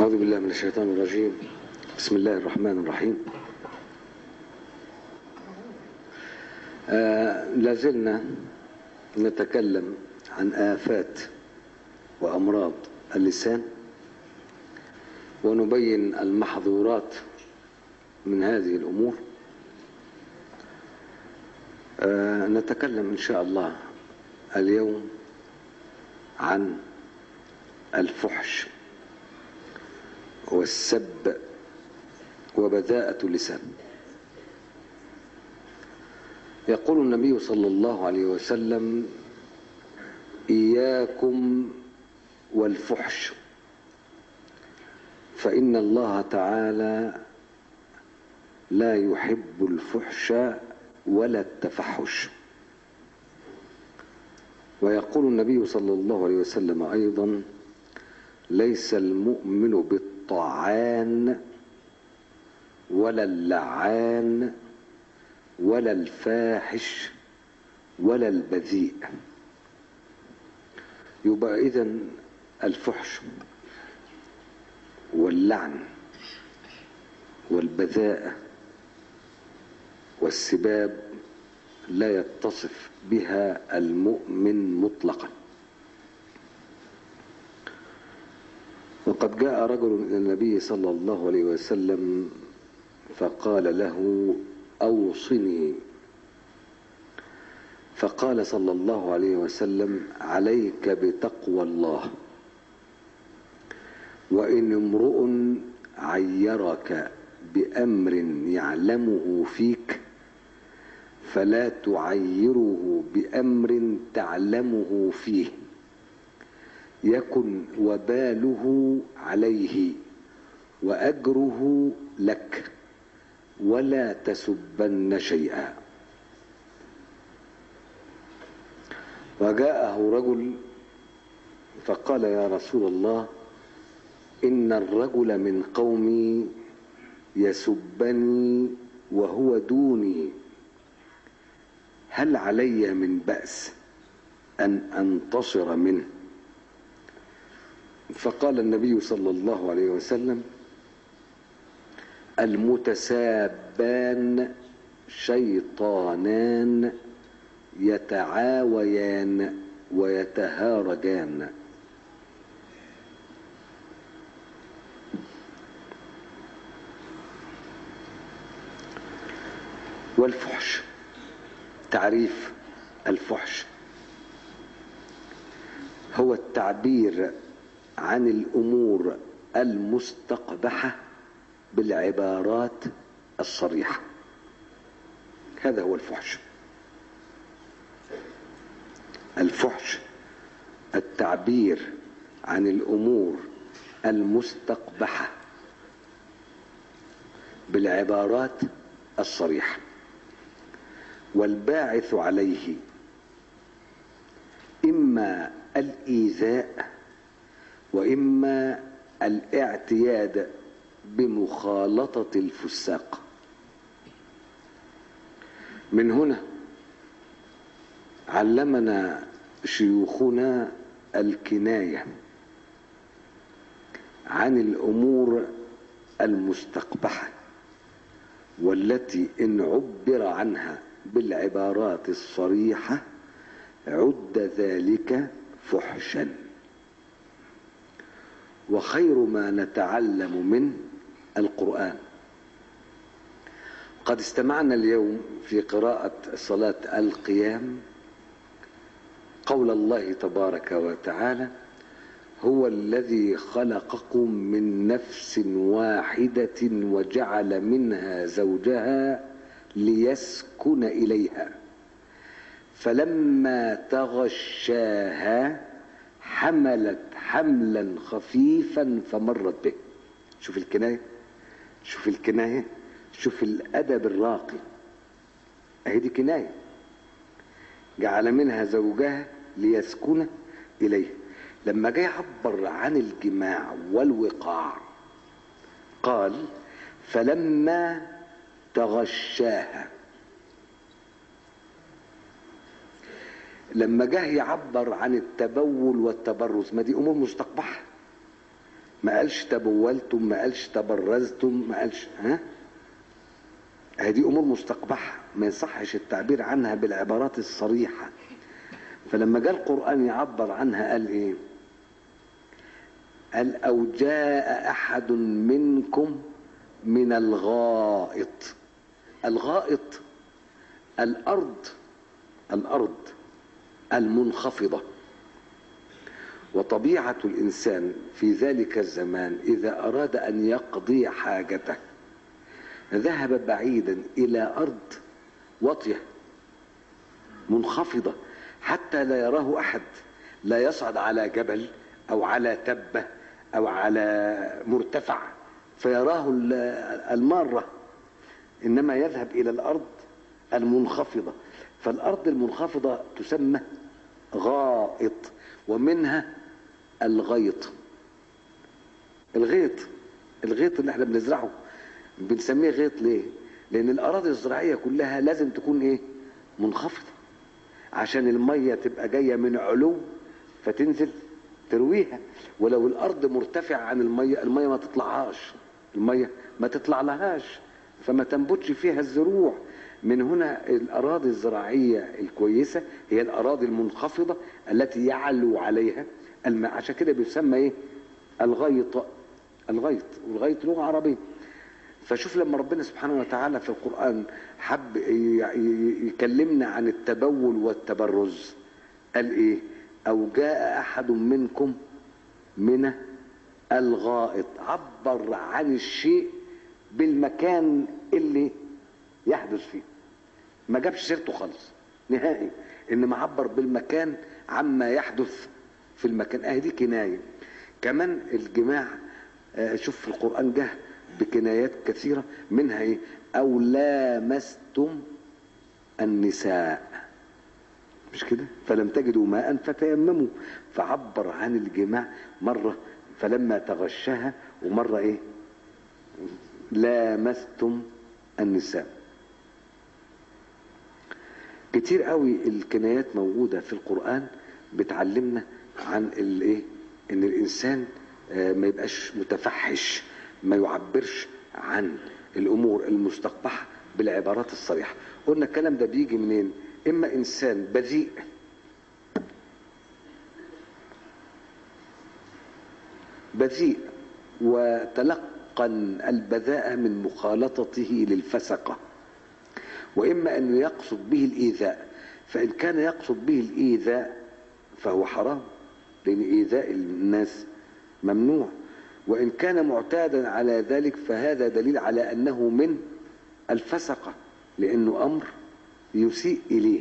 أعوذ بالله من الشيطان الرجيم بسم الله الرحمن الرحيم آه لازلنا نتكلم عن آفات وأمراض اللسان ونبين المحظورات من هذه الأمور آه نتكلم إن شاء الله اليوم عن الفحش والسب وبذاءة اللسان يقول النبي صلى الله عليه وسلم إياكم والفحش فإن الله تعالى لا يحب الفحش ولا التفحش ويقول النبي صلى الله عليه وسلم أيضا ليس المؤمن بالطعان ولا اللعان ولا الفاحش ولا البذيء يبقى إذن الفحش واللعن والبذاءة والسباب لا يتصف بها المؤمن مطلقا وقد جاء رجل إلى النبي صلى الله عليه وسلم فقال له أوصني فقال صلى الله عليه وسلم عليك بتقوى الله وإن امرؤ عيرك بأمر يعلمه فيك فلا تعيره بأمر تعلمه فيه يكن وباله عليه وأجره لك ولا تسبن شيئا وجاءه رجل فقال يا رسول الله إن الرجل من قومي يسبني وهو دوني هل علي من بأس أن أنتصر منه فقال النبي صلى الله عليه وسلم المتسابان شيطانان يتعاويان ويتهارجان والفحش تعريف الفحش هو التعبير عن الامور المستقبحه بالعبارات الصريحه هذا هو الفحش الفحش التعبير عن الامور المستقبحه بالعبارات الصريحه والباعث عليه اما الايذاء واما الاعتياد بمخالطه الفساق من هنا علمنا شيوخنا الكنايه عن الامور المستقبحه والتي ان عبر عنها بالعبارات الصريحه عد ذلك فحشا وخير ما نتعلم منه القران قد استمعنا اليوم في قراءه صلاه القيام قول الله تبارك وتعالى هو الذي خلقكم من نفس واحده وجعل منها زوجها ليسكن اليها فلما تغشاها حملت حملا خفيفا فمرت به شوف الكنايه شوف الكنايه شوف الادب الراقي اهي دي كنايه جعل منها زوجها ليسكن اليه لما جاي يعبر عن الجماع والوقاع قال فلما تغشاها لما جه يعبر عن التبول والتبرز ما دي امور مستقبحه ما قالش تبولتم ما قالش تبرزتم ما قالش ها هذه امور مستقبحه ما يصحش التعبير عنها بالعبارات الصريحه فلما جاء القران يعبر عنها قال ايه قال او جاء احد منكم من الغائط الغائط الارض الارض المنخفضه وطبيعه الانسان في ذلك الزمان اذا اراد ان يقضي حاجته ذهب بعيدا الى ارض واطيه منخفضه حتى لا يراه احد لا يصعد على جبل او على تبه او على مرتفع فيراه الماره انما يذهب الى الارض المنخفضه فالارض المنخفضه تسمى غائط ومنها الغيط الغيط الغيط اللي احنا بنزرعه بنسميه غيط ليه لان الاراضي الزراعيه كلها لازم تكون ايه منخفضه عشان الميه تبقى جايه من علو فتنزل ترويها ولو الارض مرتفعه عن الميه الميه ما تطلعهاش الميه ما تطلع لهاش فما تنبتش فيها الزروع من هنا الاراضي الزراعيه الكويسه هي الاراضي المنخفضه التي يعلو عليها الماء عشان كده بيسمى ايه الغيط الغيط والغيط لغه عربيه فشوف لما ربنا سبحانه وتعالى في القرآن حب يكلمنا عن التبول والتبرز قال ايه او جاء احد منكم من الغائط عبر عن الشيء بالمكان اللي يحدث فيه ما جابش سيرته خالص نهائي انما عبر بالمكان عما يحدث في المكان اهي دي كنايه كمان الجماع شوف في القران جه بكنايات كثيرة منها إيه؟ أو لامستم النساء مش كده فلم تجدوا ماء فتيمموا فعبر عن الجماع مرة فلما تغشها ومرة إيه لامستم النساء كتير قوي الكنايات موجودة في القرآن بتعلمنا عن الايه ان الانسان ما يبقاش متفحش ما يعبرش عن الامور المستقبحه بالعبارات الصريحه قلنا الكلام ده بيجي منين اما انسان بذيء بذيء وتلقن البذاءة من مخالطته للفسقة وإما أنه يقصد به الإيذاء فإن كان يقصد به الإيذاء فهو حرام لأن إيذاء الناس ممنوع وإن كان معتادا على ذلك فهذا دليل على أنه من الفسقة لأنه أمر يسيء إليه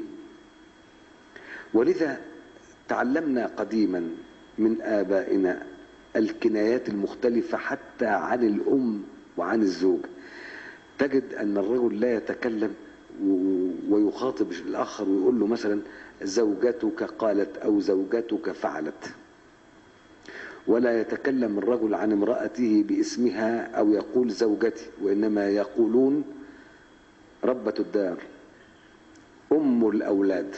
ولذا تعلمنا قديما من آبائنا الكنايات المختلفة حتى عن الأم وعن الزوج تجد أن الرجل لا يتكلم ويخاطب الآخر ويقول له مثلا زوجتك قالت أو زوجتك فعلت ولا يتكلم الرجل عن امرأته باسمها أو يقول زوجتي وإنما يقولون ربة الدار أم الأولاد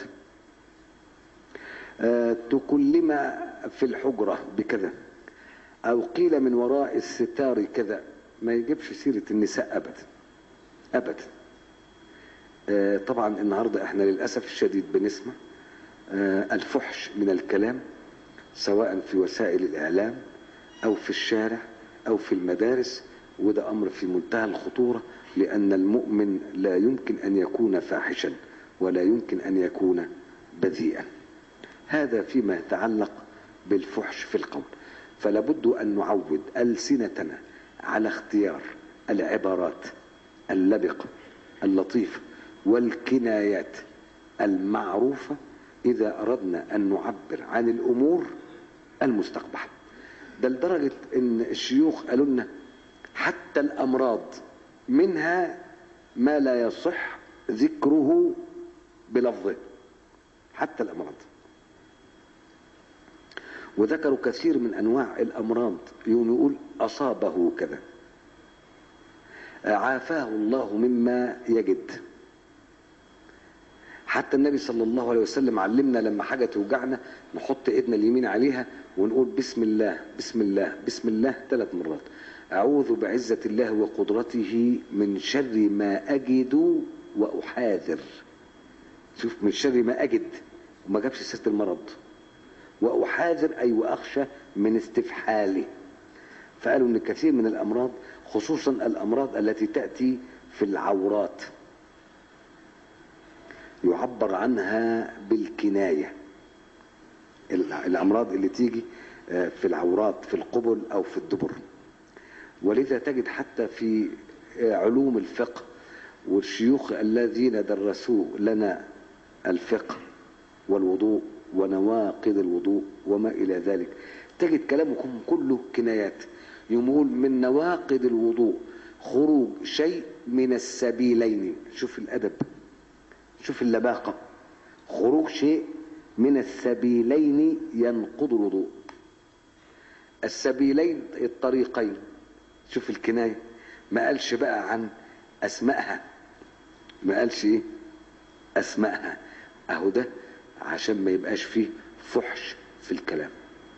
أه تكلم في الحجرة بكذا أو قيل من وراء الستار كذا ما يجيبش سيرة النساء أبدا أبدا أه طبعا النهاردة احنا للأسف الشديد بنسمع أه الفحش من الكلام سواء في وسائل الإعلام أو في الشارع أو في المدارس وده أمر في منتهى الخطورة لأن المؤمن لا يمكن أن يكون فاحشا ولا يمكن أن يكون بذيئا هذا فيما يتعلق بالفحش في القول فلا بد أن نعود ألسنتنا على اختيار العبارات اللبقة اللطيفة والكنايات المعروفة إذا أردنا أن نعبر عن الأمور المستقبحة ده لدرجة أن الشيوخ قالوا لنا حتى الأمراض منها ما لا يصح ذكره بلفظه حتى الأمراض وذكروا كثير من أنواع الأمراض يقول أصابه كذا عافاه الله مما يجد حتى النبي صلى الله عليه وسلم علمنا لما حاجة توجعنا نحط ايدنا اليمين عليها ونقول بسم الله بسم الله بسم الله ثلاث مرات أعوذ بعزة الله وقدرته من شر ما أجد وأحاذر شوف من شر ما أجد وما جابش سيرة المرض وأحاذر أي وأخشى من استفحاله فقالوا ان كثير من الامراض خصوصا الامراض التي تاتي في العورات يعبر عنها بالكنايه الامراض اللي تيجي في العورات في القبل او في الدبر ولذا تجد حتى في علوم الفقه والشيوخ الذين درسوا لنا الفقه والوضوء ونواقض الوضوء وما الى ذلك تجد كلامكم كله كنايات يقول من نواقض الوضوء خروج شيء من السبيلين شوف الأدب شوف اللباقة خروج شيء من السبيلين ينقض الوضوء السبيلين الطريقين شوف الكناية ما قالش بقى عن أسمائها ما قالش إيه أسمائها أهو ده عشان ما يبقاش فيه فحش في الكلام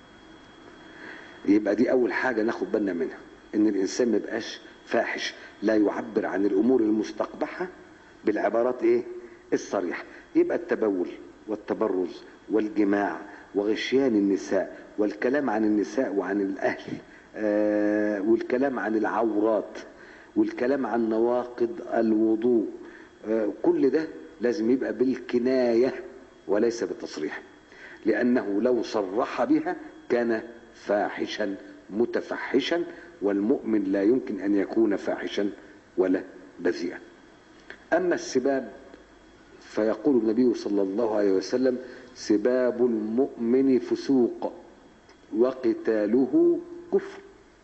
يبقى دي اول حاجة ناخد بالنا منها ان الانسان ما يبقاش فاحش لا يعبر عن الامور المستقبحة بالعبارات ايه الصريحة يبقى التبول والتبرز والجماع وغشيان النساء والكلام عن النساء وعن الاهل آه والكلام عن العورات والكلام عن نواقض الوضوء آه كل ده لازم يبقى بالكناية وليس بالتصريح لأنه لو صرح بها كان فاحشا متفحشا والمؤمن لا يمكن أن يكون فاحشا ولا بذيئا أما السباب فيقول النبي صلى الله عليه وسلم سباب المؤمن فسوق وقتاله كفر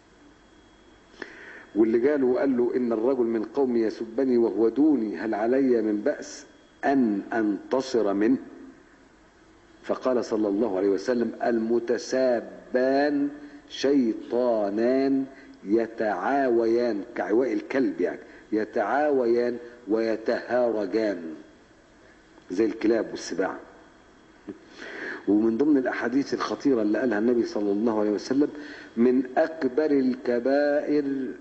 واللي قاله وقال له إن الرجل من قومي يسبني وهو دوني هل علي من بأس أن أنتصر منه فقال صلى الله عليه وسلم المتسابان شيطانان يتعاويان كعواء الكلب يعني يتعاويان ويتهارجان زي الكلاب والسباع ومن ضمن الأحاديث الخطيرة اللي قالها النبي صلى الله عليه وسلم من أكبر الكبائر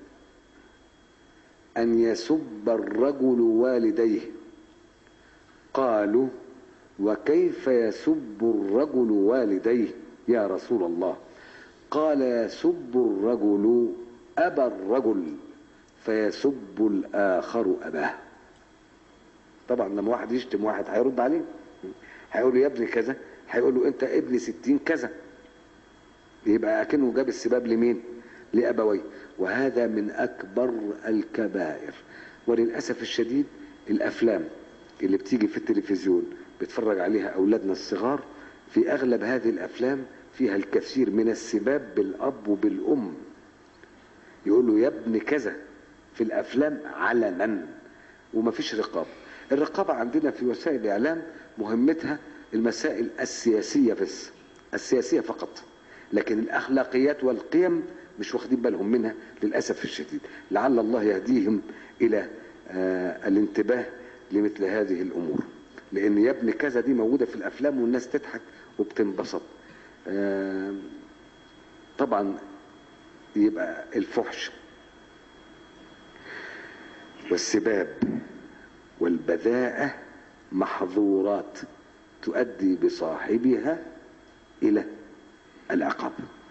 أن يسب الرجل والديه قالوا وكيف يسب الرجل والديه يا رسول الله قال يسب الرجل أبا الرجل فيسب الآخر أباه طبعا لما واحد يشتم واحد هيرد عليه هيقول له يا ابني كذا هيقول له انت ابن ستين كذا يبقى اكنه جاب السباب لمين لابويه وهذا من اكبر الكبائر وللاسف الشديد الافلام اللي بتيجي في التلفزيون بيتفرج عليها اولادنا الصغار في اغلب هذه الافلام فيها الكثير من السباب بالاب وبالام يقول له يا ابن كذا في الافلام علنا ومفيش رقابه الرقابه عندنا في وسائل الاعلام مهمتها المسائل السياسيه بس السياسيه فقط لكن الاخلاقيات والقيم مش واخدين بالهم منها للاسف الشديد لعل الله يهديهم الى آه الانتباه لمثل هذه الامور لان يا ابن كذا دي موجوده في الافلام والناس تضحك وبتنبسط آه طبعا يبقى الفحش والسباب والبذاءة محظورات تؤدي بصاحبها إلى العقاب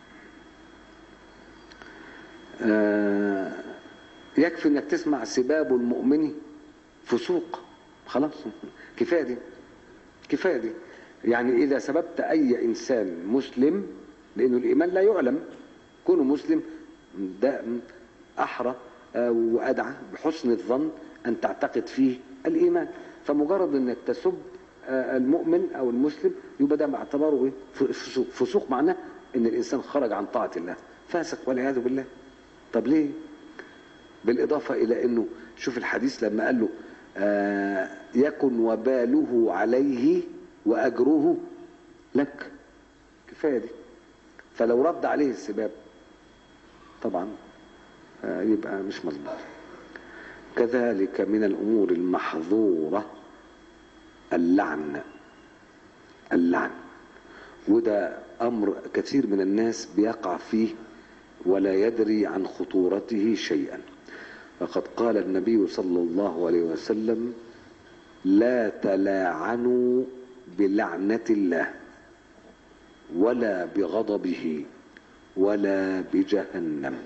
آه يكفي انك تسمع سباب المؤمن فسوق خلاص كفايه دي كفايه دي يعني اذا سببت اي انسان مسلم لانه الايمان لا يعلم كونه مسلم ده احرى وادعى بحسن الظن ان تعتقد فيه الايمان فمجرد انك تسب المؤمن او المسلم يبقى ده باعتباره ايه فسوق فسوق معناه ان الانسان خرج عن طاعه الله فاسق والعياذ بالله طب ليه بالاضافه الى انه شوف الحديث لما قال له آه يكن وباله عليه واجره لك كفايه دي فلو رد عليه السباب طبعا آه يبقى مش مظبوط كذلك من الامور المحظوره اللعن اللعن وده امر كثير من الناس بيقع فيه ولا يدري عن خطورته شيئا فقد قال النبي صلى الله عليه وسلم لا تلاعنوا بلعنة الله ولا بغضبه ولا بجهنم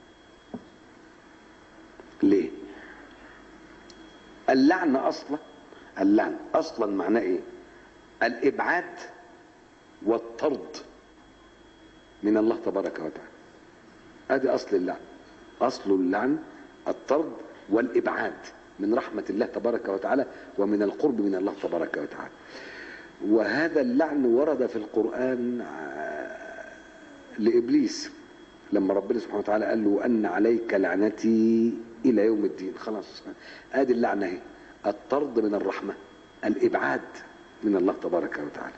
ليه اللعن اصلا اللعن اصلا معناه ايه الابعاد والطرد من الله تبارك وتعالى ادي اصل اللعن اصل اللعن الطرد والابعاد من رحمه الله تبارك وتعالى ومن القرب من الله تبارك وتعالى وهذا اللعن ورد في القران لابليس لما ربنا سبحانه وتعالى قال له ان عليك لعنتي الى يوم الدين خلاص ادي اللعنه اهي الطرد من الرحمه الابعاد من الله تبارك وتعالى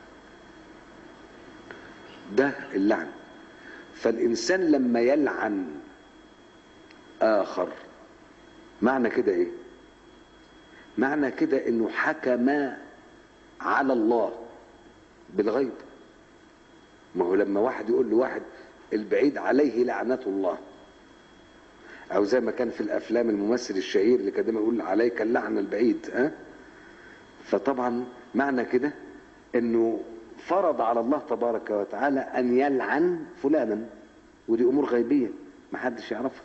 ده اللعن فالانسان لما يلعن اخر معنى كده ايه معنى كده انه حكم على الله بالغيب ما هو لما واحد يقول لواحد البعيد عليه لعنة الله او زي ما كان في الافلام الممثل الشهير اللي كان دايما يقول عليك اللعنة البعيد ها فطبعا معنى كده انه فرض على الله تبارك وتعالى ان يلعن فلانا ودي امور غيبيه ما حدش يعرفها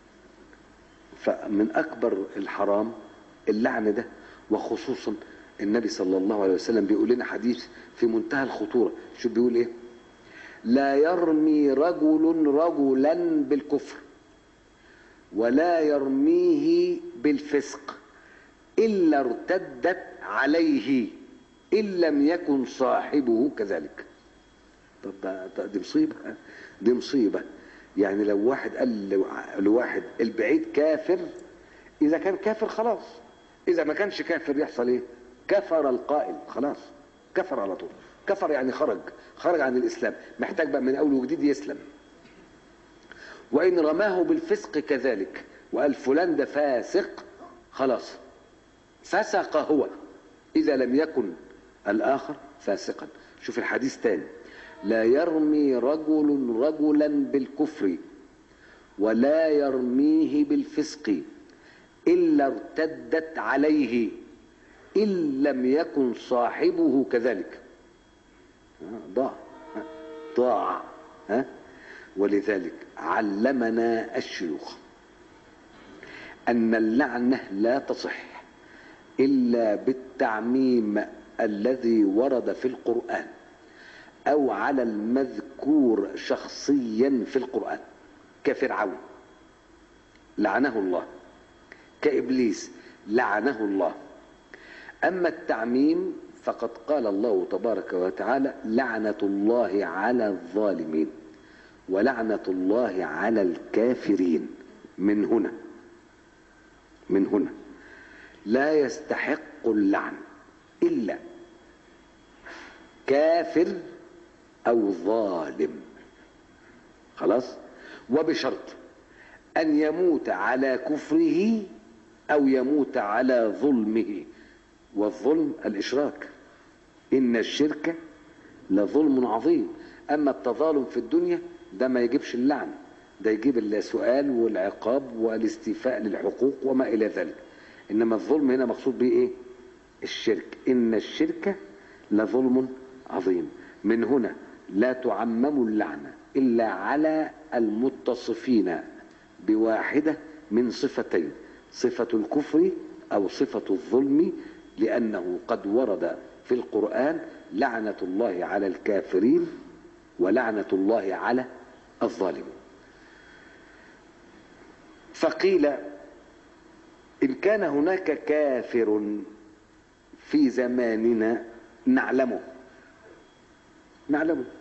فمن اكبر الحرام اللعن ده وخصوصا النبي صلى الله عليه وسلم بيقول لنا حديث في منتهى الخطوره شو بيقول ايه لا يرمي رجل رجلا بالكفر ولا يرميه بالفسق الا ارتدت عليه ان لم يكن صاحبه كذلك طب ده دي مصيبه دي مصيبه يعني لو واحد قال لواحد البعيد كافر اذا كان كافر خلاص اذا ما كانش كافر يحصل ايه كفر القائل خلاص كفر على طول كفر يعني خرج خرج عن الاسلام محتاج بقى من اول وجديد يسلم وان رماه بالفسق كذلك وقال فلان ده فاسق خلاص فسق هو اذا لم يكن الاخر فاسقا شوف الحديث تاني لا يرمي رجل رجلا بالكفر ولا يرميه بالفسق الا ارتدت عليه ان لم يكن صاحبه كذلك ضاع ضاع ها ولذلك علمنا الشيوخ ان اللعنه لا تصح الا بالتعميم الذي ورد في القران او على المذكور شخصيا في القران كفرعون لعنه الله كابليس لعنه الله اما التعميم فقد قال الله تبارك وتعالى لعنه الله على الظالمين ولعنه الله على الكافرين من هنا من هنا لا يستحق اللعن الا كافر او ظالم خلاص وبشرط ان يموت على كفره او يموت على ظلمه والظلم الاشراك ان الشرك لظلم عظيم اما التظالم في الدنيا ده ما يجيبش اللعن ده يجيب السؤال والعقاب والاستيفاء للحقوق وما الى ذلك انما الظلم هنا مقصود به ايه الشرك ان الشرك لظلم عظيم من هنا لا تعمم اللعنه الا على المتصفين بواحده من صفتين صفه الكفر او صفه الظلم لانه قد ورد في القران لعنه الله على الكافرين ولعنه الله على الظالمين فقيل ان كان هناك كافر في زماننا نعلمه نعلمه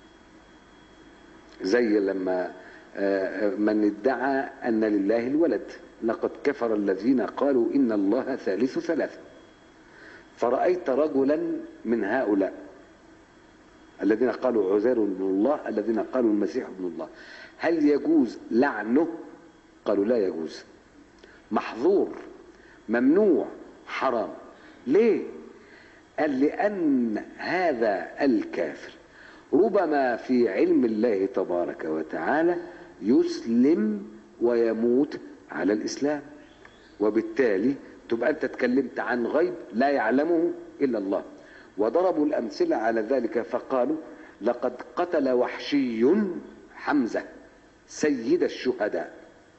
زي لما من ادعى ان لله الولد لقد كفر الذين قالوا ان الله ثالث ثلاثه فرأيت رجلا من هؤلاء الذين قالوا عزير ابن الله الذين قالوا المسيح ابن الله هل يجوز لعنه قالوا لا يجوز محظور ممنوع حرام ليه قال لأن هذا الكافر ربما في علم الله تبارك وتعالى يسلم ويموت على الإسلام وبالتالي تبقى أنت تكلمت عن غيب لا يعلمه إلا الله وضربوا الأمثلة على ذلك فقالوا لقد قتل وحشي حمزة سيد الشهداء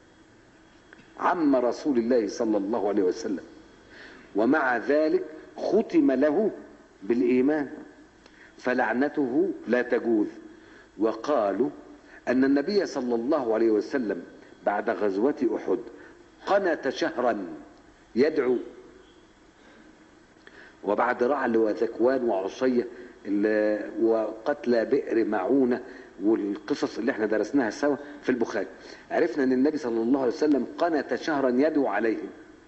عم رسول الله صلى الله عليه وسلم ومع ذلك ختم له بالإيمان فلعنته لا تجوز وقالوا أن النبي صلى الله عليه وسلم بعد غزوة أحد قنت شهرا يدعو وبعد رعل وذكوان وعصية وقتل بئر معونة والقصص اللي احنا درسناها سوا في البخاري عرفنا ان النبي صلى الله عليه وسلم قنت شهرا يدعو عليهم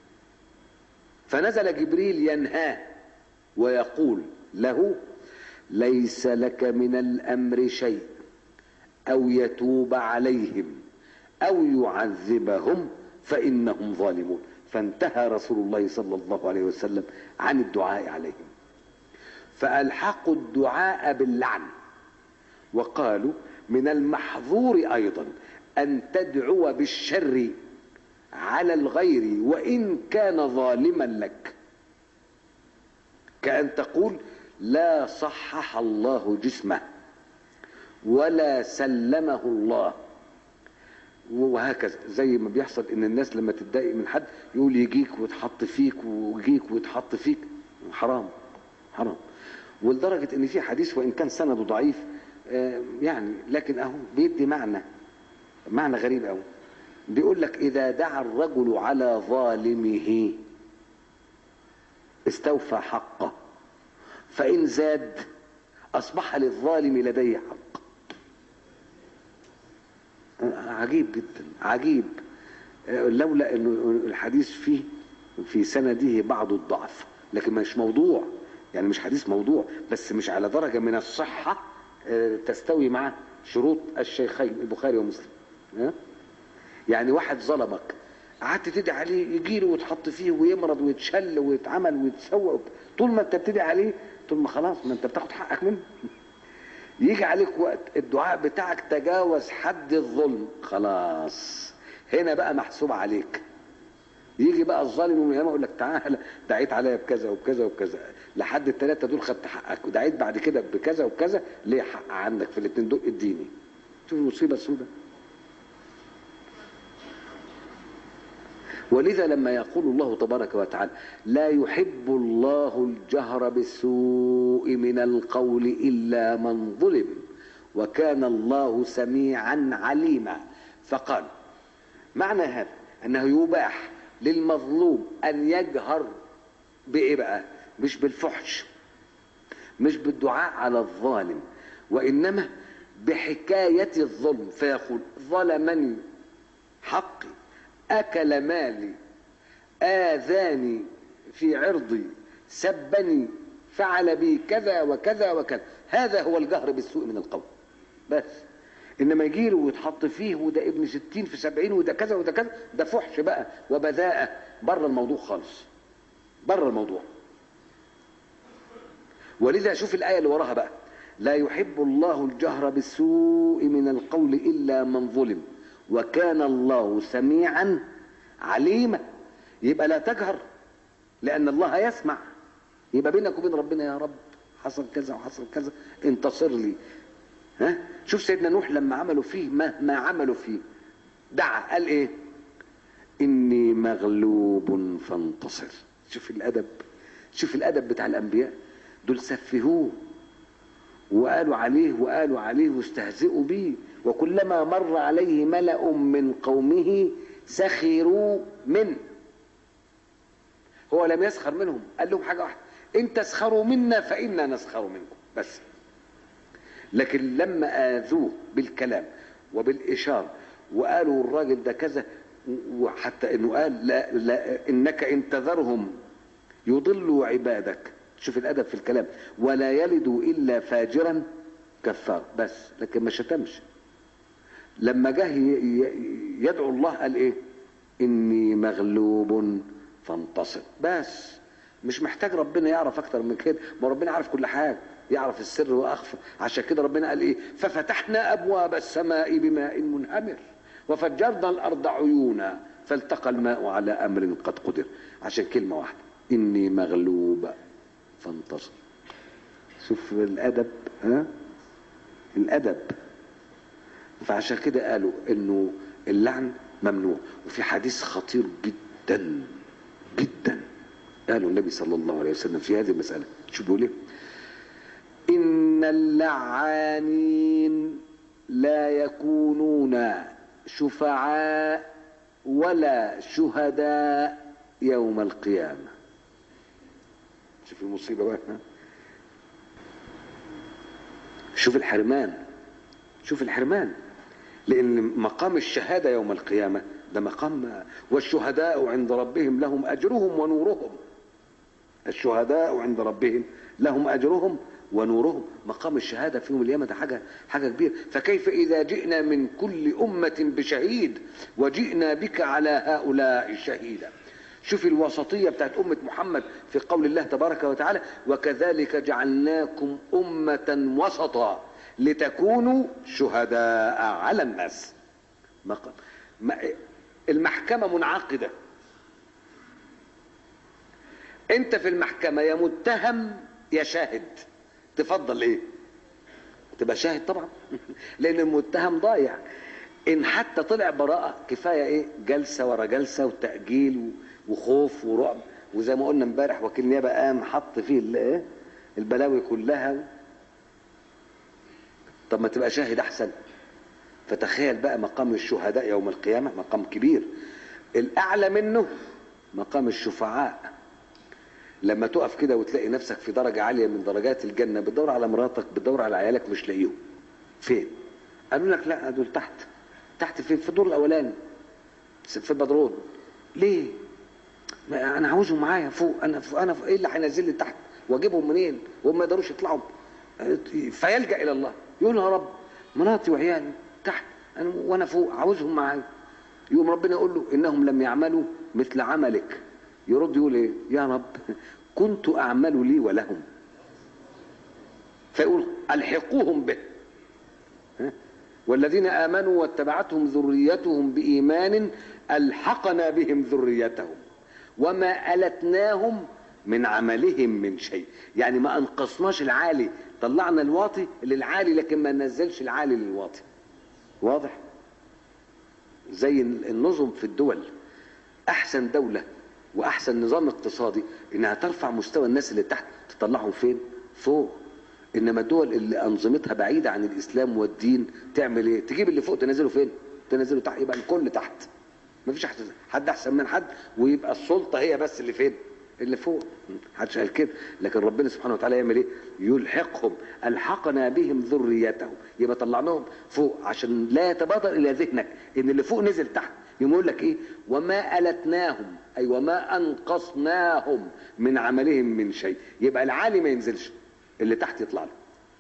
فنزل جبريل ينهاه ويقول له ليس لك من الامر شيء او يتوب عليهم او يعذبهم فانهم ظالمون فانتهى رسول الله صلى الله عليه وسلم عن الدعاء عليهم فالحقوا الدعاء باللعن وقالوا من المحظور ايضا ان تدعو بالشر على الغير وان كان ظالما لك كان تقول لا صحح الله جسمه ولا سلمه الله وهكذا زي ما بيحصل ان الناس لما تتضايق من حد يقول يجيك ويتحط فيك ويجيك ويتحط فيك حرام حرام ولدرجة ان في حديث وان كان سنده ضعيف يعني لكن اهو بيدي معنى معنى غريب قوي بيقول لك اذا دعا الرجل على ظالمه استوفى حقه فان زاد اصبح للظالم لديه حق عجيب جدا عجيب لولا انه الحديث فيه في سنده بعض الضعف لكن مش موضوع يعني مش حديث موضوع بس مش على درجه من الصحه تستوي مع شروط الشيخين البخاري ومسلم يعني واحد ظلمك قعدت تدعي عليه يجي له وتحط فيه ويمرض ويتشل ويتعمل ويتسوق طول ما انت بتدعي عليه طول ما خلاص ما انت بتاخد حقك منه يجي عليك وقت الدعاء بتاعك تجاوز حد الظلم خلاص هنا بقى محسوب عليك يجي بقى الظالم يوم القيامه يقول لك تعالى دعيت عليا بكذا وبكذا وبكذا لحد الثلاثه دول خدت حقك ودعيت بعد كده بكذا وبكذا ليه حق عندك في الاثنين دول اديني شوف المصيبه السوداء ولذا لما يقول الله تبارك وتعالى لا يحب الله الجهر بالسوء من القول الا من ظلم وكان الله سميعا عليما فقال معنى هذا انه يباح للمظلوم ان يجهر بايه بقى مش بالفحش مش بالدعاء على الظالم وانما بحكايه الظلم فيقول ظلمني حقي اكل مالي اذاني في عرضي سبني فعل بي كذا وكذا وكذا هذا هو الجهر بالسوء من القول بس انما يجي له ويتحط فيه وده ابن ستين في سبعين وده كذا وده كذا ده فحش بقى وبذاءة بره الموضوع خالص بره الموضوع ولذا شوف الآية اللي وراها بقى لا يحب الله الجهر بالسوء من القول إلا من ظلم وكان الله سميعا عليما يبقى لا تجهر لأن الله يسمع يبقى بينك وبين ربنا يا رب حصل كذا وحصل كذا انتصر لي ها شوف سيدنا نوح لما عملوا فيه ما, ما عملوا فيه دعا قال ايه اني مغلوب فانتصر شوف الادب شوف الادب بتاع الانبياء دول سفهوه وقالوا عليه وقالوا عليه واستهزئوا به وكلما مر عليه ملأ من قومه سخروا منه هو لم يسخر منهم قال لهم حاجة واحدة إن تسخروا منا فإنا نسخر منكم بس لكن لما آذوه بالكلام وبالإشارة وقالوا الراجل ده كذا وحتى انه قال لا, لا انك ان تذرهم يضلوا عبادك شوف الادب في الكلام ولا يلدوا الا فاجرا كفار بس لكن ما شتمش لما جه يدعو الله قال ايه اني مغلوب فانتصر بس مش محتاج ربنا يعرف اكتر من كده ما ربنا عارف كل حاجه يعرف السر واخفى عشان كده ربنا قال ايه ففتحنا ابواب السماء بماء منهمر وفجرنا الارض عيونا فالتقى الماء على امر قد قدر عشان كلمه واحده اني مغلوب فانتصر شوف الادب ها الادب فعشان كده قالوا انه اللعن ممنوع وفي حديث خطير جدا جدا قاله النبي صلى الله عليه وسلم في هذه المسألة شو بيقول ايه إن اللعانين لا يكونون شفعاء ولا شهداء يوم القيامة شوف المصيبة بقى ها؟ شوف الحرمان شوف الحرمان لأن مقام الشهادة يوم القيامة ده مقام والشهداء عند ربهم لهم أجرهم ونورهم الشهداء عند ربهم لهم أجرهم ونورهم مقام الشهادة في يوم القيامة ده حاجة حاجة كبيرة فكيف إذا جئنا من كل أمة بشهيد وجئنا بك على هؤلاء شهيدا شوف الوسطية بتاعت أمة محمد في قول الله تبارك وتعالى وكذلك جعلناكم أمة وسطا لتكونوا شهداء على الناس مقام المحكمة منعقدة انت في المحكمة يا متهم يا شاهد تفضل ايه تبقى شاهد طبعا لان المتهم ضايع ان حتى طلع براءة كفاية ايه جلسة ورا جلسة وتأجيل وخوف ورعب وزي ما قلنا امبارح وكيل نيابة قام حط فيه الايه البلاوي كلها طب ما تبقى شاهد احسن فتخيل بقى مقام الشهداء يوم القيامة مقام كبير الاعلى منه مقام الشفعاء لما تقف كده وتلاقي نفسك في درجة عالية من درجات الجنة بتدور على مراتك بتدور على عيالك مش لاقيهم فين قالوا لك لا دول تحت تحت فين في الدور الاولاني في البدرون ليه ما انا عاوزهم معايا فوق انا فوق انا فوق. ايه اللي هينزل لي تحت واجيبهم منين وهم ما يقدروش يطلعوا فيلجا الى الله يقول يا رب مراتي وعيالي تحت أنا وانا فوق عاوزهم معايا يقوم ربنا يقول له انهم لم يعملوا مثل عملك يرد يقول ايه يا رب كنت اعمل لي ولهم فيقول الحقوهم به والذين امنوا واتبعتهم ذريتهم بايمان الحقنا بهم ذريتهم وما التناهم من عملهم من شيء يعني ما انقصناش العالي طلعنا الواطي للعالي لكن ما ننزلش العالي للواطي واضح زي النظم في الدول احسن دوله واحسن نظام اقتصادي انها ترفع مستوى الناس اللي تحت تطلعهم فين فوق انما الدول اللي انظمتها بعيده عن الاسلام والدين تعمل ايه تجيب اللي فوق تنزله فين تنزله تحت يبقى الكل تحت مفيش حد احسن من حد ويبقى السلطه هي بس اللي فين اللي فوق محدش قال كده لكن ربنا سبحانه وتعالى يعمل ايه يلحقهم الحقنا بهم ذريتهم يبقى طلعناهم فوق عشان لا يتبادر الى ذهنك ان اللي فوق نزل تحت يقول لك ايه وما التناهم اي وما انقصناهم من عملهم من شيء يبقى العالي ما ينزلش اللي تحت يطلع له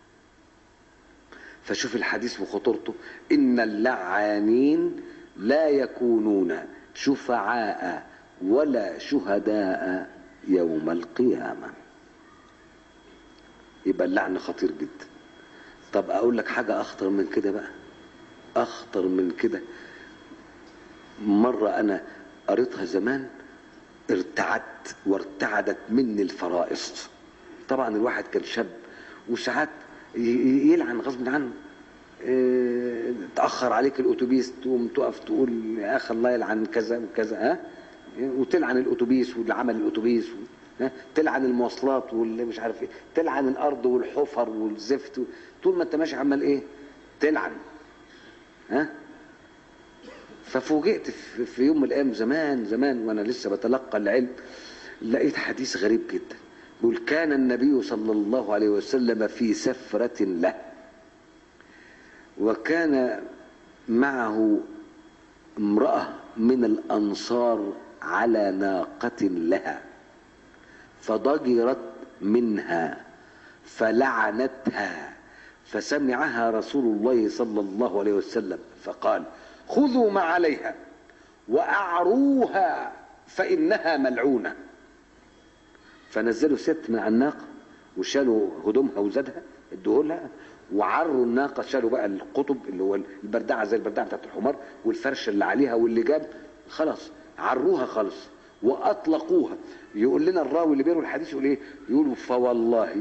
فشوف الحديث وخطورته ان اللعانين لا يكونون شفعاء ولا شهداء يوم القيامة يبقى اللعن خطير جدا طب اقول لك حاجة اخطر من كده بقى اخطر من كده مرة انا قريتها زمان ارتعدت وارتعدت مني الفرائص طبعا الواحد كان شاب وساعات يلعن غصب عنه اه تأخر عليك الأتوبيس تقوم تقف تقول يا أخي الله يلعن كذا وكذا ها وتلعن الأتوبيس واللي عمل الأتوبيس ها تلعن المواصلات واللي مش عارف ايه تلعن الأرض والحفر والزفت طول ما أنت ماشي عمال ايه تلعن ها ففوجئت في يوم من الأيام زمان زمان وأنا لسه بتلقى العلم لقيت حديث غريب جدا يقول كان النبي صلى الله عليه وسلم في سفرة له وكان معه امرأة من الأنصار على ناقة لها فضجرت منها فلعنتها فسمعها رسول الله صلى الله عليه وسلم فقال خذوا ما عليها وأعروها فإنها ملعونة فنزلوا ست من على الناقة وشالوا هدومها وزادها ادوه لها وعروا الناقة شالوا بقى القطب اللي هو البردعة زي البردعة بتاعت الحمار والفرش اللي عليها واللي جاب خلاص عروها خالص وأطلقوها يقول لنا الراوي اللي بيروي الحديث يقول ايه يقول فوالله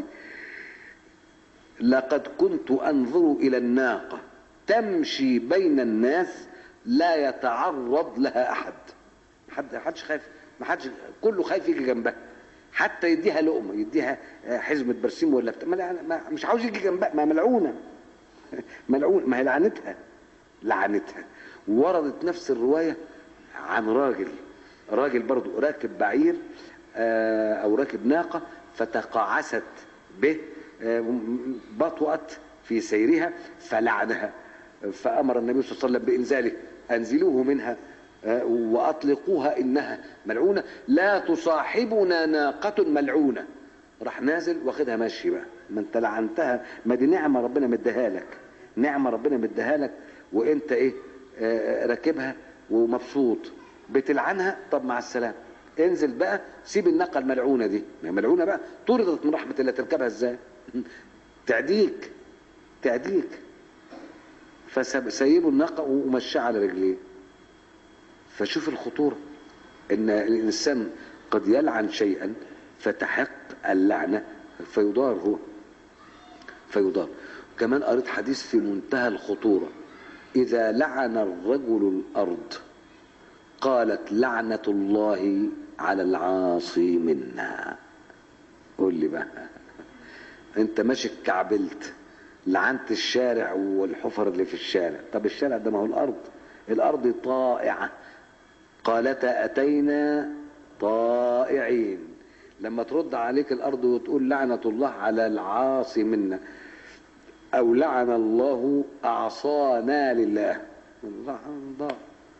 لقد كنت انظر الى الناقه تمشي بين الناس لا يتعرض لها احد حد حدش خايف ما حدش كله خايف يجي جنبها حتى يديها لقمه يديها حزمه برسيم ولا بتاع ما ما مش عاوز يجي جنبها ما ملعونه ملعون ما هي لعنتها لعنتها وردت نفس الروايه عن راجل راجل برضو راكب بعير او راكب ناقه فتقاعست به بطأت في سيرها فلعنها فأمر النبي صلى الله عليه وسلم بإنزاله أنزلوه منها وأطلقوها إنها ملعونة لا تصاحبنا ناقة ملعونة راح نازل واخدها ماشي بقى ما انت لعنتها ما دي نعمة ربنا مديها لك نعمة ربنا مديها لك وانت ايه آه راكبها ومبسوط بتلعنها طب مع السلامة انزل بقى سيب الناقة الملعونة دي ما ملعونة بقى طردت من رحمة الله تركبها ازاي تعديك تعديك فسيبوا الناقة ومشاه على رجليه فشوف الخطورة ان الانسان قد يلعن شيئا فتحق اللعنة فيضار هو فيضار كمان قريت حديث في منتهى الخطورة إذا لعن الرجل الأرض قالت لعنة الله على العاصي منا قول لي بقى انت ماشي اتكعبلت لعنت الشارع والحفر اللي في الشارع طب الشارع ده ما هو الارض الارض طائعة قالتا اتينا طائعين لما ترد عليك الارض وتقول لعنة الله على العاصي منا او لعن الله اعصانا لله ضاع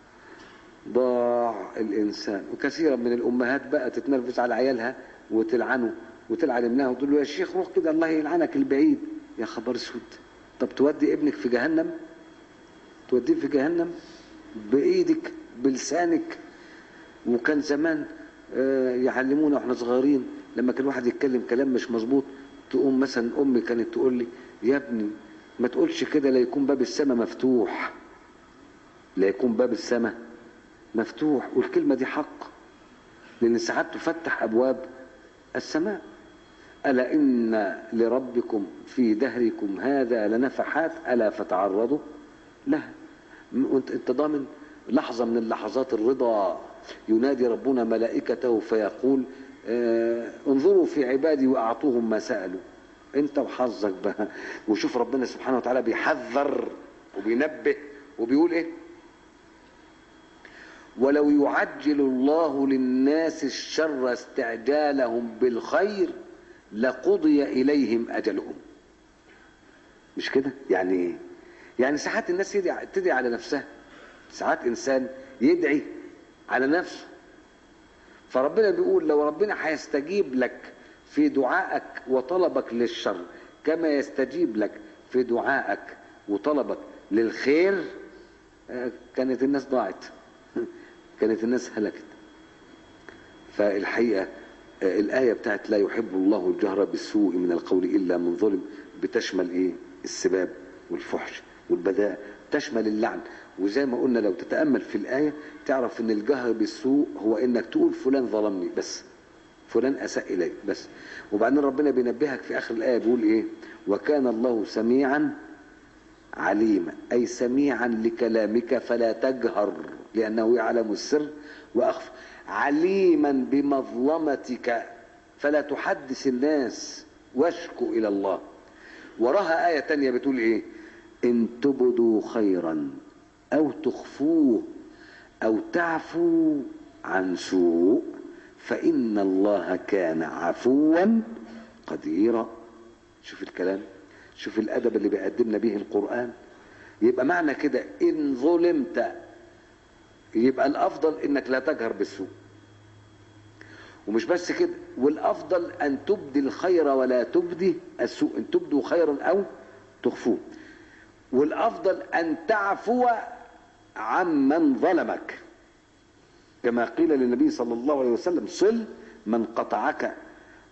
ضاع الانسان وكثيرا من الامهات بقى تتنرفز على عيالها وتلعنه وتلعن ابنها وتقول له يا شيخ روح كده الله يلعنك البعيد يا خبر اسود طب تودي ابنك في جهنم توديه في جهنم بايدك بلسانك وكان زمان يعلمونا واحنا صغيرين لما كان واحد يتكلم كلام مش مظبوط تقوم مثلا امي كانت تقول لي يا ابني ما تقولش كده لا يكون باب السماء مفتوح لا يكون باب السماء مفتوح والكلمة دي حق لأن ساعات تفتح أبواب السماء ألا إن لربكم في دهركم هذا لنفحات ألا فتعرضوا لها وانت انت ضامن لحظة من اللحظات الرضا ينادي ربنا ملائكته فيقول اه انظروا في عبادي وأعطوهم ما سألوا انت وحظك بقى وشوف ربنا سبحانه وتعالى بيحذر وبينبه وبيقول ايه ولو يعجل الله للناس الشر استعجالهم بالخير لقضي إليهم أجلهم مش كده يعني ايه يعني ساعات الناس يدعي تدعي على نفسها ساعات إنسان يدعي على نفسه فربنا بيقول لو ربنا هيستجيب لك في دعائك وطلبك للشر كما يستجيب لك في دعائك وطلبك للخير كانت الناس ضاعت كانت الناس هلكت فالحقيقة الآية بتاعت لا يحب الله الجهر بالسوء من القول إلا من ظلم بتشمل إيه السباب والفحش والبذاء تشمل اللعن وزي ما قلنا لو تتأمل في الآية تعرف ان الجهر بالسوء هو انك تقول فلان ظلمني بس فلان أساء إلي بس وبعدين ربنا بينبهك في آخر الآية بيقول إيه وكان الله سميعا عليما أي سميعا لكلامك فلا تجهر لأنه يعلم السر وأخفى عليما بمظلمتك فلا تحدث الناس واشكو إلى الله وراها آية تانية بتقول إيه إن تبدوا خيرا أو تخفوه أو تعفوا عن سوء فإن الله كان عفوا قديرا شوف الكلام شوف الأدب اللي بيقدمنا به القرآن يبقى معنى كده إن ظلمت يبقى الأفضل إنك لا تجهر بالسوء ومش بس كده والأفضل أن تبدي الخير ولا تبدي السوء إن تبدوا خيرا أو تخفوه والأفضل أن تعفو عمن ظلمك كما قيل للنبي صلى الله عليه وسلم صل من قطعك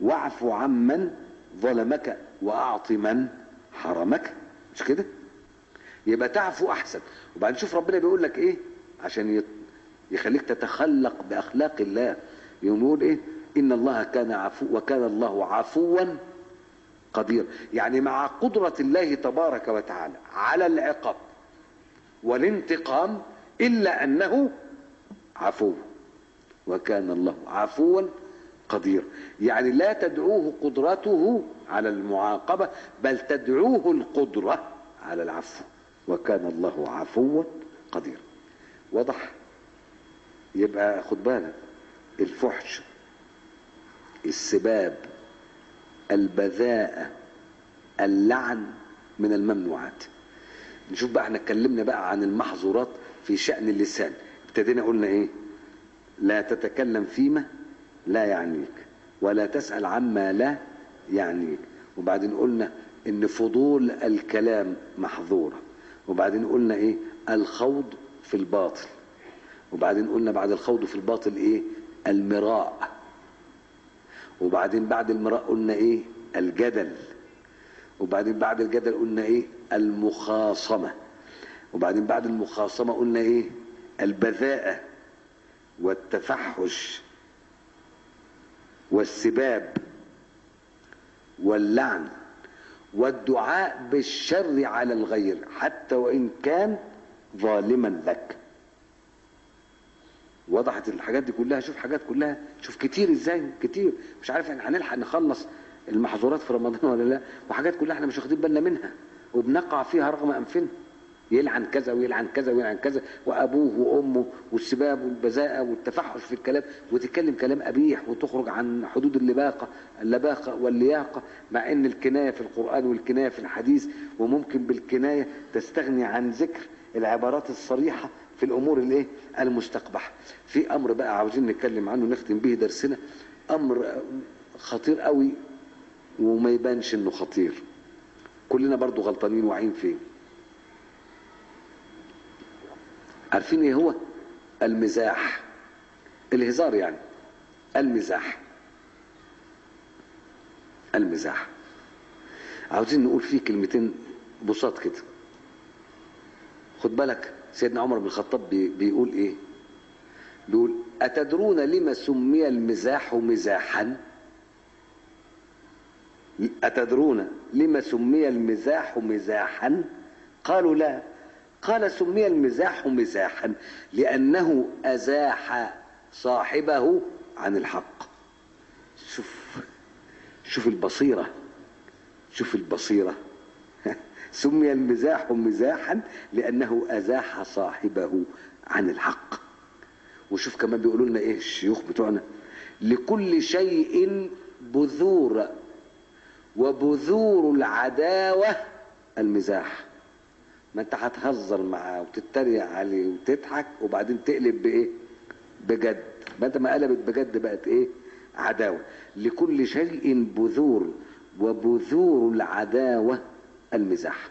واعف عمن ظلمك واعط من حرمك مش كده يبقى تعفو احسن وبعدين شوف ربنا بيقول لك ايه عشان يت- يخليك تتخلق باخلاق الله يقوم يقول ايه ان الله كان عفو وكان الله عفوا قدير يعني مع قدرة الله تبارك وتعالى على العقاب والانتقام إلا أنه عفو وكان الله عفوا قدير يعني لا تدعوه قدرته على المعاقبة بل تدعوه القدرة على العفو وكان الله عفوا قدير واضح يبقى خد بالك الفحش السباب البذاءة اللعن من الممنوعات نشوف بقى احنا اتكلمنا بقى عن المحظورات في شأن اللسان ابتدينا قلنا ايه لا تتكلم فيما لا يعنيك ولا تسأل عما لا يعنيك وبعدين قلنا ان فضول الكلام محظورة وبعدين قلنا ايه الخوض في الباطل وبعدين قلنا بعد الخوض في الباطل ايه المراء وبعدين بعد المراء قلنا ايه الجدل وبعدين بعد الجدل قلنا ايه المخاصمة وبعدين بعد المخاصمة قلنا ايه البذاءة والتفحش والسباب واللعن والدعاء بالشر على الغير حتى وإن كان ظالما لك وضحت الحاجات دي كلها شوف حاجات كلها شوف كتير ازاي كتير مش عارف احنا هنلحق نخلص المحظورات في رمضان ولا لا وحاجات كلها احنا مش واخدين بالنا منها وبنقع فيها رغم انفنا يلعن كذا ويلعن كذا ويلعن كذا وابوه وامه والسباب والبذاءه والتفحش في الكلام وتتكلم كلام قبيح وتخرج عن حدود اللباقه اللباقه واللياقه مع ان الكنايه في القران والكنايه في الحديث وممكن بالكنايه تستغني عن ذكر العبارات الصريحه في الامور الايه المستقبحه في امر بقى عاوزين نتكلم عنه نختم به درسنا امر خطير قوي وما يبانش انه خطير كلنا برضو غلطانين واعيين فيه عارفين ايه هو المزاح الهزار يعني المزاح المزاح عاوزين نقول فيه كلمتين بساط كده خد بالك سيدنا عمر بن الخطاب بي بيقول ايه بيقول اتدرون لما سمي المزاح مزاحا اتدرون لما سمي المزاح مزاحا قالوا لا قال سمي المزاح مزاحا لأنه أزاح صاحبه عن الحق شوف شوف البصيرة شوف البصيرة سمي المزاح مزاحا لأنه أزاح صاحبه عن الحق وشوف كمان بيقولوا لنا ايه الشيوخ بتوعنا لكل شيء بذور وبذور العداوة المزاح ما انت هتهزر معاه وتتريق عليه وتضحك وبعدين تقلب بايه بجد ما انت ما قلبت بجد بقت ايه عداوة لكل شيء بذور وبذور العداوة المزاح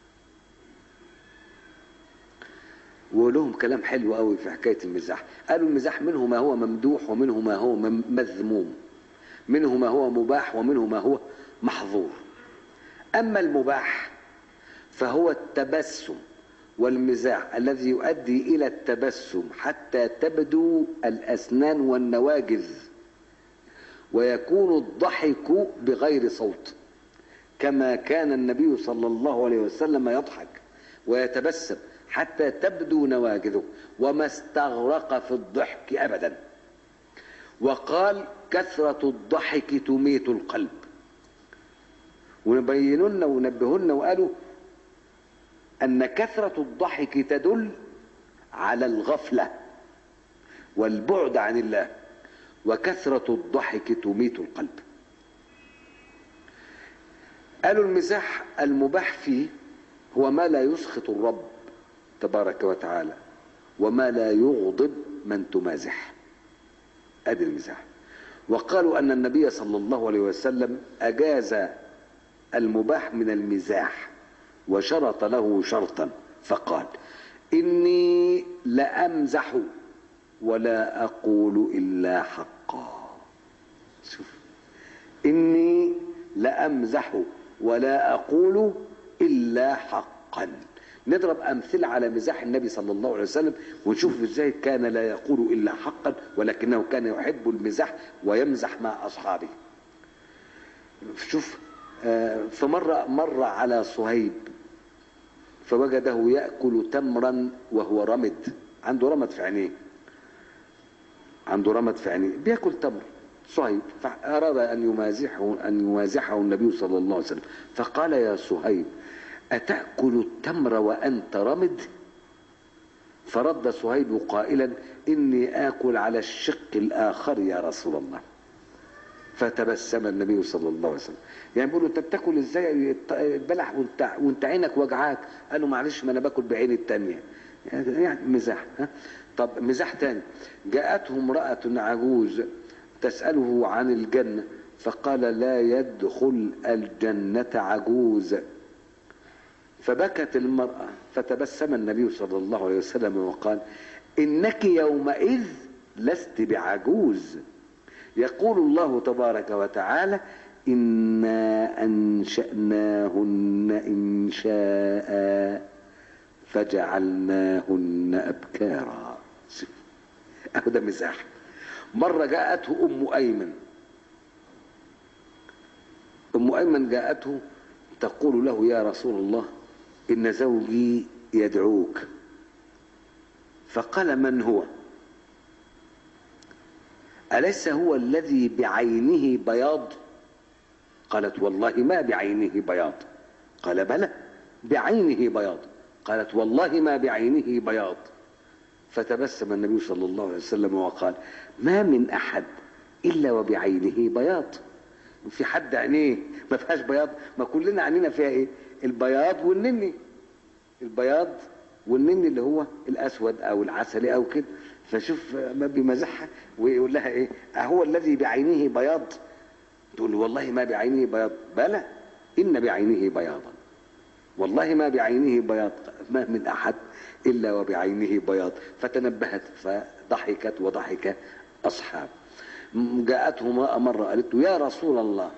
ولهم كلام حلو قوي في حكاية المزاح قالوا المزاح منه ما هو ممدوح ومنه ما هو مذموم منه ما هو مباح ومنه ما هو محظور أما المباح فهو التبسم والمزاح الذي يؤدي إلى التبسم حتى تبدو الأسنان والنواجذ ويكون الضحك بغير صوت كما كان النبي صلى الله عليه وسلم يضحك ويتبسم حتى تبدو نواجذه وما استغرق في الضحك أبدا وقال كثرة الضحك تميت القلب ونبينون ونبهن وقالوا أن كثرة الضحك تدل على الغفلة والبعد عن الله وكثرة الضحك تميت القلب قالوا المزاح المباح فيه هو ما لا يسخط الرب تبارك وتعالى وما لا يغضب من تمازح ادي المزاح وقالوا ان النبي صلى الله عليه وسلم اجاز المباح من المزاح وشرط له شرطا فقال اني لامزح ولا اقول الا حقا شوف إني لأمزح ولا أقول إلا حقا نضرب أمثلة على مزاح النبي صلى الله عليه وسلم ونشوف إزاي كان لا يقول إلا حقا ولكنه كان يحب المزاح ويمزح مع أصحابه شوف آه، فمر مر على صهيب فوجده يأكل تمرا وهو رمد عنده رمد في عينيه عنده رمد في عينيه بياكل تمر صهيب فأراد أن يمازحه أن يمازحه النبي صلى الله عليه وسلم فقال يا صهيب أتأكل التمر وأنت رمد فرد صهيب قائلا إني آكل على الشق الآخر يا رسول الله فتبسم النبي صلى الله عليه وسلم يعني بيقول له انت بتاكل ازاي البلح وانت وانت عينك وجعاك قال له معلش ما انا باكل بعيني التانية يعني مزاح ها طب مزاح تاني جاءته امرأة عجوز تسأله عن الجنة فقال لا يدخل الجنة عجوز فبكت المرأة فتبسم النبي صلى الله عليه وسلم وقال إنك يومئذ لست بعجوز يقول الله تبارك وتعالى إنا أنشأناهن إنشاء فجعلناهن أبكارا أهو ده مزاح مرة جاءته أم أيمن أم أيمن جاءته تقول له يا رسول الله إن زوجي يدعوك فقال من هو أليس هو الذي بعينه بياض قالت والله ما بعينه بياض قال بلى بعينه بياض قالت والله ما بعينه بياض فتبسم النبي صلى الله عليه وسلم وقال ما من أحد إلا وبعينه بياض في حد عينيه ما فيهاش بياض ما كلنا عينينا فيها ايه البياض والنني البياض والنني اللي هو الاسود او العسلي او كده فشوف ما بيمزحها ويقول لها ايه اهو الذي بعينه بياض تقول له والله ما بعينه بياض بلى ان بعينه بياضا والله ما بعينه بياض ما من احد الا وبعينه بياض فتنبهت فضحكت وضحك اصحاب جاءته امرأة مرة قالت له يا رسول الله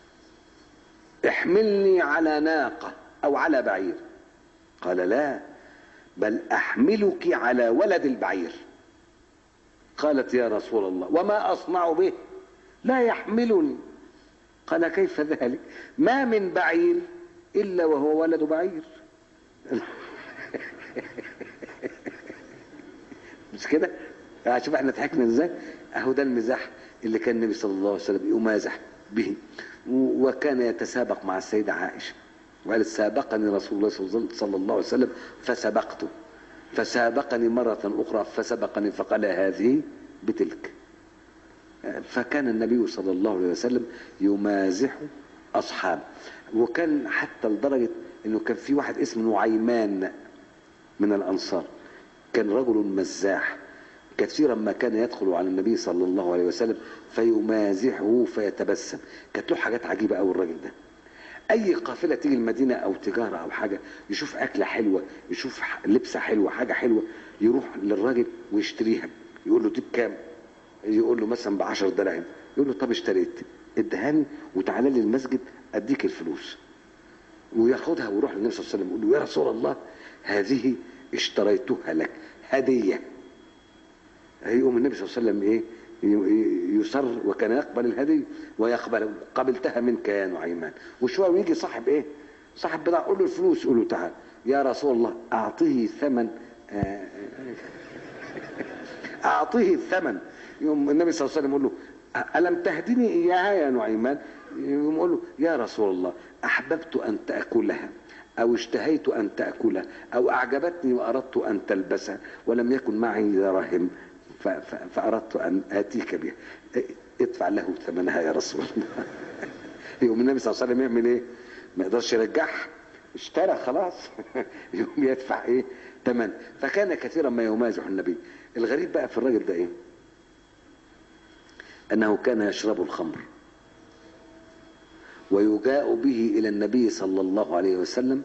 احملني على ناقة او على بعير قال لا بل احملك على ولد البعير قالت يا رسول الله وما اصنع به لا يحملني قال كيف ذلك ما من بعير الا وهو ولد بعير مش كده شوف احنا ضحكنا ازاي اهو ده المزاح اللي كان النبي صلى الله عليه وسلم يمازح به وكان يتسابق مع السيدة عائشة وقالت سابقني رسول الله صلى الله عليه وسلم فسبقته فسابقني مرة أخرى فسبقني فقال هذه بتلك فكان النبي صلى الله عليه وسلم يمازح أصحابه وكان حتى لدرجة أنه كان في واحد اسمه نعيمان من الأنصار كان رجل مزاح كثيرا ما كان يدخل على النبي صلى الله عليه وسلم فيمازحه فيتبسم كانت له حاجات عجيبة أوي الراجل ده اي قافله تيجي المدينه او تجاره او حاجه يشوف اكله حلوه يشوف لبسه حلوه حاجه حلوه يروح للراجل ويشتريها يقول له دي بكام يقول له مثلا ب 10 دراهم يقول له طب اشتريت ادهاني وتعالى لي المسجد اديك الفلوس وياخدها ويروح للنبي صلى الله عليه وسلم يقول له يا رسول الله هذه اشتريتها لك هديه يقوم النبي صلى الله عليه وسلم ايه يصر وكان يقبل الهدي ويقبل قبلتها منك يا نعيمان وشويه ويجي صاحب ايه صاحب بضاعه قول له الفلوس قول له تعال يا رسول الله اعطيه ثمن اعطيه الثمن يوم النبي صلى الله عليه وسلم يقول له الم تهدني اياها يا نعيمان يقوم يقول له يا رسول الله احببت ان تاكلها او اشتهيت ان تاكلها او اعجبتني واردت ان تلبسها ولم يكن معي دراهم فأردت أن آتيك بها ادفع له ثمنها يا رسول الله يقوم النبي صلى الله عليه وسلم يعمل ايه ما يقدرش يرجعها اشترى خلاص يقوم يدفع ايه ثمن فكان كثيرا ما يمازح النبي الغريب بقى في الراجل ده ايه انه كان يشرب الخمر ويجاء به الى النبي صلى الله عليه وسلم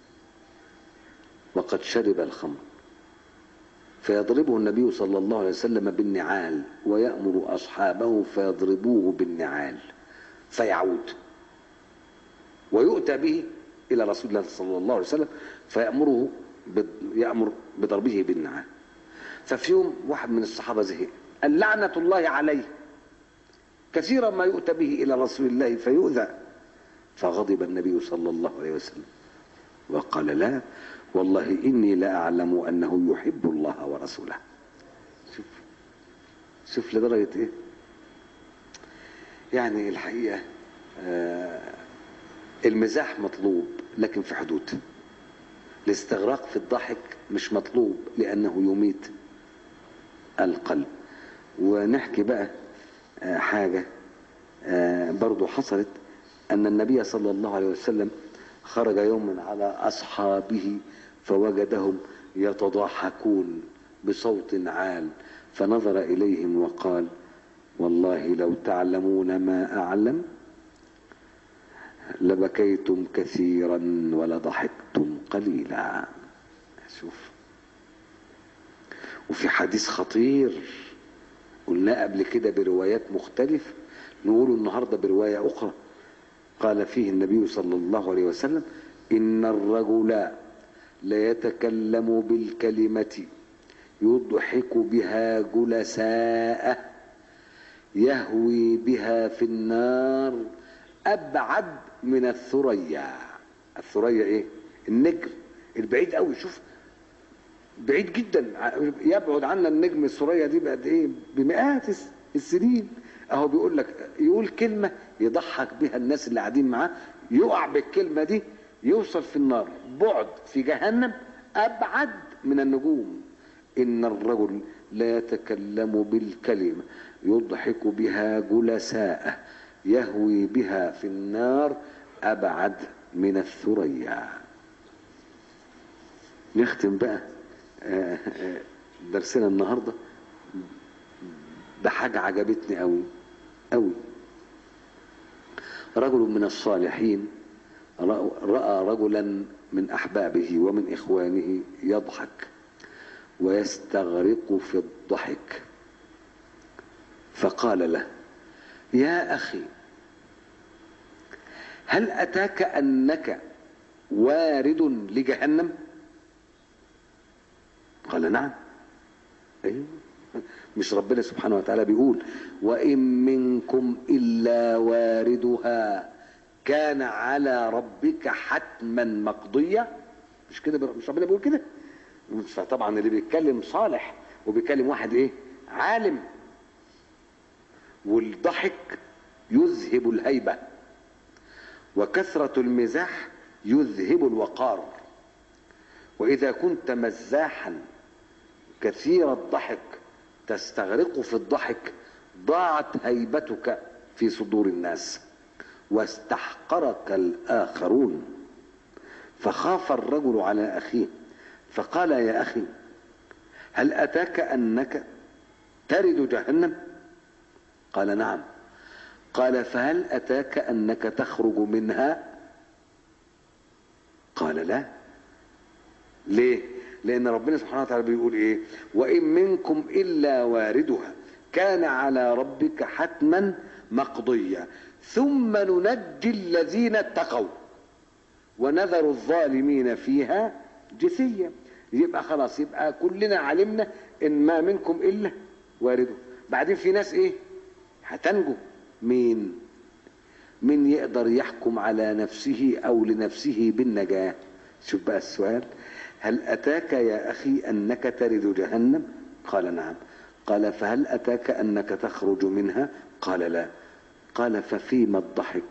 وقد شرب الخمر فيضربه النبي صلى الله عليه وسلم بالنعال ويأمر أصحابه فيضربوه بالنعال فيعود ويؤتى به إلى رسول الله صلى الله عليه وسلم فيأمره يأمر بضربه بالنعال ففي يوم واحد من الصحابة زهق قال لعنة الله عليه كثيرا ما يؤتى به إلى رسول الله فيؤذى فغضب النبي صلى الله عليه وسلم وقال لا والله إني لا أعلم أنه يحب الله ورسوله شوف شوف لدرجة إيه يعني الحقيقة آه المزاح مطلوب لكن في حدود الاستغراق في الضحك مش مطلوب لأنه يميت القلب ونحكي بقى آه حاجة آه برضو حصلت أن النبي صلى الله عليه وسلم خرج يوما على أصحابه فوجدهم يتضاحكون بصوت عال فنظر إليهم وقال والله لو تعلمون ما أعلم لبكيتم كثيرا ولضحكتم قليلا شوف وفي حديث خطير قلناه قبل كده بروايات مختلفة نقوله النهاردة برواية أخرى قال فيه النبي صلى الله عليه وسلم إن الرجل ليتكلم بالكلمة يضحك بها جلساء يهوي بها في النار أبعد من الثريا الثريا إيه؟ النجم البعيد قوي شوف بعيد جدا يبعد عنا النجم الثريا دي بقد ايه بمئات السنين اهو بيقول لك يقول كلمه يضحك بها الناس اللي قاعدين معاه يقع بالكلمه دي يوصل في النار بعد في جهنم ابعد من النجوم ان الرجل لا يتكلم بالكلمه يضحك بها جلساء يهوي بها في النار ابعد من الثريا نختم بقى درسنا النهارده بحاجه عجبتني قوي قوي رجل من الصالحين راى رجلا من احبابه ومن اخوانه يضحك ويستغرق في الضحك فقال له يا اخي هل اتاك انك وارد لجهنم قال نعم ايوه مش ربنا سبحانه وتعالى بيقول وان منكم الا واردها كان على ربك حتما مقضية مش كده مش ربنا بيقول كده فطبعا اللي بيتكلم صالح وبيتكلم واحد ايه عالم والضحك يذهب الهيبة وكثرة المزاح يذهب الوقار وإذا كنت مزاحا كثير الضحك تستغرق في الضحك ضاعت هيبتك في صدور الناس واستحقرك الآخرون فخاف الرجل على أخيه فقال يا أخي هل أتاك أنك ترد جهنم قال نعم قال فهل أتاك أنك تخرج منها قال لا ليه لأن ربنا سبحانه وتعالى بيقول إيه وإن منكم إلا واردها كان على ربك حتما مقضيا ثم ننجي الذين اتقوا ونذر الظالمين فيها جثيا يبقى خلاص يبقى كلنا علمنا ان ما منكم الا وارده بعدين في ناس ايه هتنجو مين مين يقدر يحكم على نفسه او لنفسه بالنجاه شوف بقى السؤال هل اتاك يا اخي انك ترد جهنم قال نعم قال فهل اتاك انك تخرج منها قال لا قال ففيما الضحك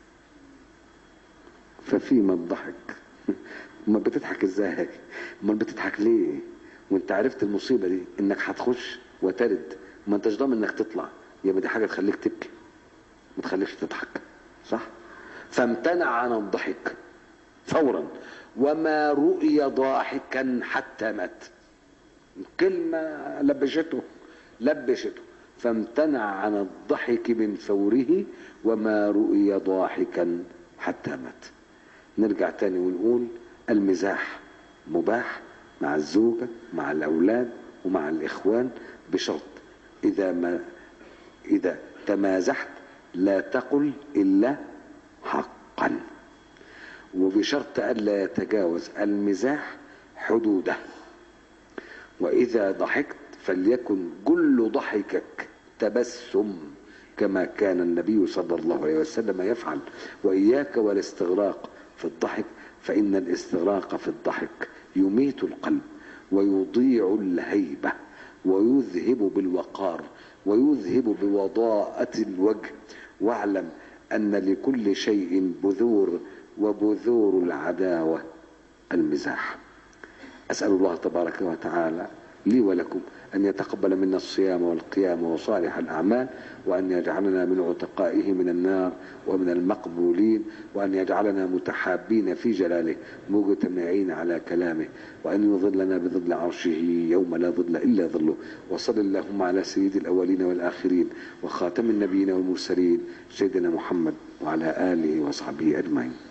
ففيما الضحك امال بتضحك ازاي امال بتضحك ليه وانت عرفت المصيبه دي انك هتخش وترد ما انتش ضامن انك تطلع يبقى دي حاجه تخليك تبكي ما تخليكش تضحك صح فامتنع عن الضحك فورا وما رؤي ضاحكا حتى مات كلمه لبشته لبشته فامتنع عن الضحك من فوره وما رؤي ضاحكا حتى مات نرجع تاني ونقول المزاح مباح مع الزوجة مع الأولاد ومع الإخوان بشرط إذا ما إذا تمازحت لا تقل إلا حقا وبشرط ألا يتجاوز المزاح حدوده وإذا ضحكت فليكن كل ضحكك تبسم كما كان النبي صلى الله عليه وسلم يفعل وإياك والاستغراق في الضحك فإن الاستغراق في الضحك يميت القلب ويضيع الهيبة ويذهب بالوقار ويذهب بوضاءة الوجه واعلم أن لكل شيء بذور وبذور العداوة المزاح أسأل الله تبارك وتعالى لي ولكم أن يتقبل منا الصيام والقيام وصالح الأعمال وأن يجعلنا من عتقائه من النار ومن المقبولين وأن يجعلنا متحابين في جلاله مجتمعين على كلامه وأن يظلنا بظل عرشه يوم لا ظل إلا ظله وصل اللهم على سيد الأولين والآخرين وخاتم النبيين والمرسلين سيدنا محمد وعلى آله وصحبه أجمعين